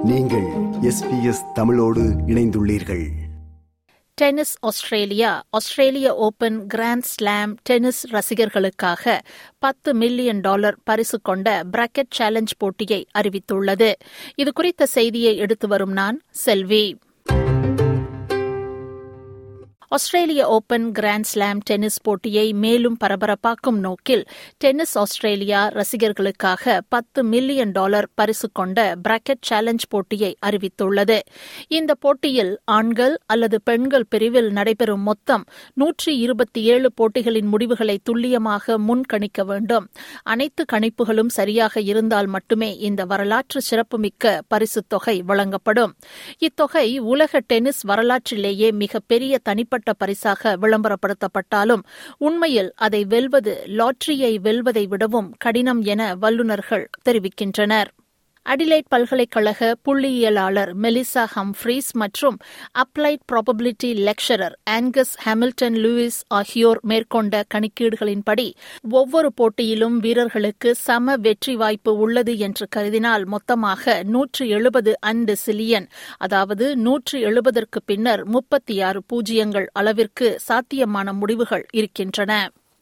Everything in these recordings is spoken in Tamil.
நீங்கள் எஸ்பிஎஸ் தமிழோடு இணைந்துள்ளீர்கள் Tennis Australia Australian Open Grand Slam tennis ரசிகர்களுக்காக பத்து மில்லியன் டாலர் பரிசு கொண்ட பிராக்கெட் சேலஞ்ச் போட்டியை அறிவித்துள்ளது இதுகுறித்த செய்தியை எடுத்து வரும் நான் Selvi Australian Open Grand Slam tennis போட்டியை மேலும் பரபரப்பாக்கும் நோக்கில் டென்னிஸ் ஆஸ்திரேலியா ரசிகர்களுக்காக பத்து மில்லியன் டாலர் பரிசு கொண்ட பிராக்கெட் சேலஞ்ச் போட்டியை அறிவித்துள்ளது இந்த போட்டியில் ஆண்கள் அல்லது பெண்கள் பிரிவில் நடைபெறும் மொத்தம் நூற்றி இருபத்தி ஏழு போட்டிகளின் முடிவுகளை துல்லியமாக முன்கணிக்க வேண்டும் அனைத்து கணிப்புகளும் சரியாக இருந்தால் மட்டுமே இந்த வரலாற்று சிறப்புமிக்க பரிசுத் தொகை வழங்கப்படும் இத்தொகை உலக டென்னிஸ் வரலாற்றிலேயே மிகப்பெரிய தனிப்பட்ட தனிப்பட்ட பரிசாக விளம்பரப்படுத்தப்பட்டாலும் உண்மையில் அதை வெல்வது லாட்டரியை வெல்வதை விடவும் கடினம் என வல்லுநர்கள் தெரிவிக்கின்றனர் அடிலைட் பல்கலைக்கழக புள்ளியியலாளர் மெலிசா ஹம்ஃப்ரீஸ் மற்றும் applied probability lecturer Angus Hamilton Lewis ஆகியோர் மேற்கொண்ட கணக்கீடுகளின்படி ஒவ்வொரு போட்டியிலும் வீரர்களுக்கு சம வெற்றி வாய்ப்பு உள்ளது என்று கருதினால் மொத்தமாக நூற்று எழுபது அண்டு சிலியன் அதாவது நூற்று எழுபதற்கு பின்னர் முப்பத்தி ஆறு பூஜ்ஜியங்கள் அளவிற்கு சாத்தியமான முடிவுகள் இருக்கின்றன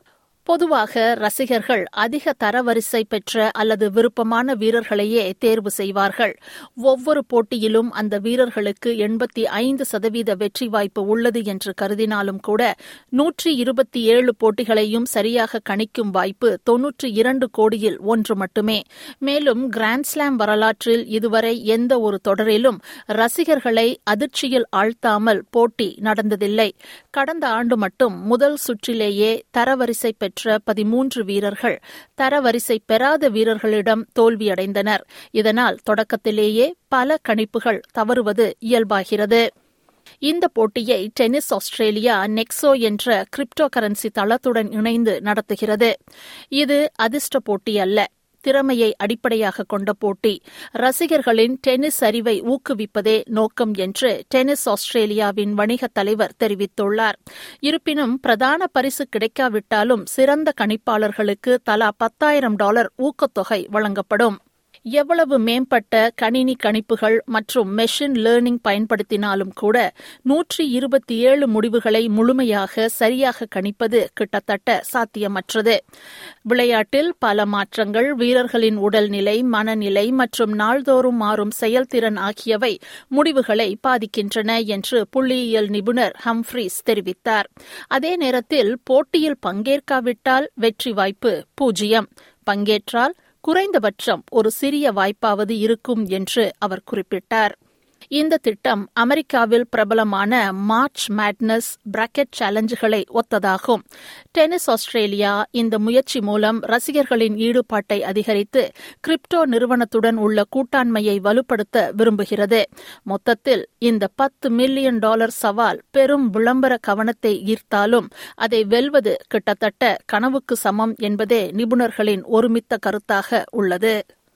பொதுவாக ரசிகர்கள் அதிக தரவரிசை பெற்ற அல்லது விருப்பமான வீரர்களையே தேர்வு செய்வார்கள் ஒவ்வொரு போட்டியிலும் அந்த வீரர்களுக்கு எண்பத்தி ஐந்து சதவீத வெற்றி வாய்ப்பு உள்ளது என்று கருதினாலும் கூட நூற்றி இருபத்தி ஏழு போட்டிகளையும் சரியாக கணிக்கும் வாய்ப்பு தொன்னூற்றி இரண்டு கோடியில் ஒன்று மட்டுமே மேலும் கிராண்ட்ஸ்லாம் வரலாற்றில் இதுவரை எந்த ஒரு தொடரிலும் ரசிகர்களை அதிர்ச்சியில் ஆழ்த்தாமல் போட்டி நடந்ததில்லை கடந்த ஆண்டு மட்டும் முதல் சுற்றிலேயே தரவரிசை பெற்ற பெற்ற பதிமூன்று வீரர்கள் தரவரிசை பெறாத வீரர்களிடம் தோல்வியடைந்தனர் இதனால் தொடக்கத்திலேயே பல கணிப்புகள் தவறுவது இயல்பாகிறது இந்த போட்டியை டென்னிஸ் ஆஸ்திரேலியா நெக்ஸோ என்ற கிரிப்டோ கரன்சி தளத்துடன் இணைந்து நடத்துகிறது இது அதிர்ஷ்ட போட்டி அல்ல திறமையை அடிப்படையாக கொண்ட போட்டி ரசிகர்களின் டென்னிஸ் அறிவை ஊக்குவிப்பதே நோக்கம் என்று டென்னிஸ் ஆஸ்திரேலியாவின் வணிக தலைவர் தெரிவித்துள்ளார் இருப்பினும் பிரதான பரிசு கிடைக்காவிட்டாலும் சிறந்த கணிப்பாளர்களுக்கு தலா பத்தாயிரம் டாலர் ஊக்கத்தொகை வழங்கப்படும் எவ்வளவு மேம்பட்ட கணினி கணிப்புகள் மற்றும் மெஷின் லேர்னிங் பயன்படுத்தினாலும் கூட நூற்றி இருபத்தி ஏழு முடிவுகளை முழுமையாக சரியாக கணிப்பது கிட்டத்தட்ட சாத்தியமற்றது விளையாட்டில் பல மாற்றங்கள் வீரர்களின் உடல்நிலை மனநிலை மற்றும் நாள்தோறும் மாறும் செயல்திறன் ஆகியவை முடிவுகளை பாதிக்கின்றன என்று புள்ளியியல் நிபுணர் ஹம்ஃப்ரீஸ் தெரிவித்தார் அதே நேரத்தில் போட்டியில் பங்கேற்காவிட்டால் வெற்றி வாய்ப்பு பூஜ்ஜியம் பங்கேற்றால் குறைந்தபட்சம் ஒரு சிறிய வாய்ப்பாவது இருக்கும் என்று அவர் குறிப்பிட்டார் இந்த திட்டம் அமெரிக்காவில் பிரபலமான மார்ச் மேட்னஸ் பிராக்கெட் சேலஞ்சுகளை ஒத்ததாகும் டென்னிஸ் ஆஸ்திரேலியா இந்த முயற்சி மூலம் ரசிகர்களின் ஈடுபாட்டை அதிகரித்து கிரிப்டோ நிறுவனத்துடன் உள்ள கூட்டாண்மையை வலுப்படுத்த விரும்புகிறது மொத்தத்தில் இந்த பத்து மில்லியன் டாலர் சவால் பெரும் விளம்பர கவனத்தை ஈர்த்தாலும் அதை வெல்வது கிட்டத்தட்ட கனவுக்கு சமம் என்பதே நிபுணர்களின் ஒருமித்த கருத்தாக உள்ளது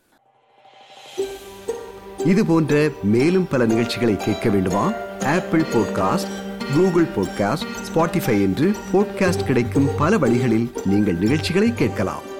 இது போன்ற மேலும் பல நிகழ்ச்சிகளை கேட்க வேண்டுமா Apple podcast Google podcast Spotify என்று பாட்காஸ்ட் கிடைக்கும் பல வழிகளில் நீங்கள் நிகழ்ச்சிகளை கேட்கலாம்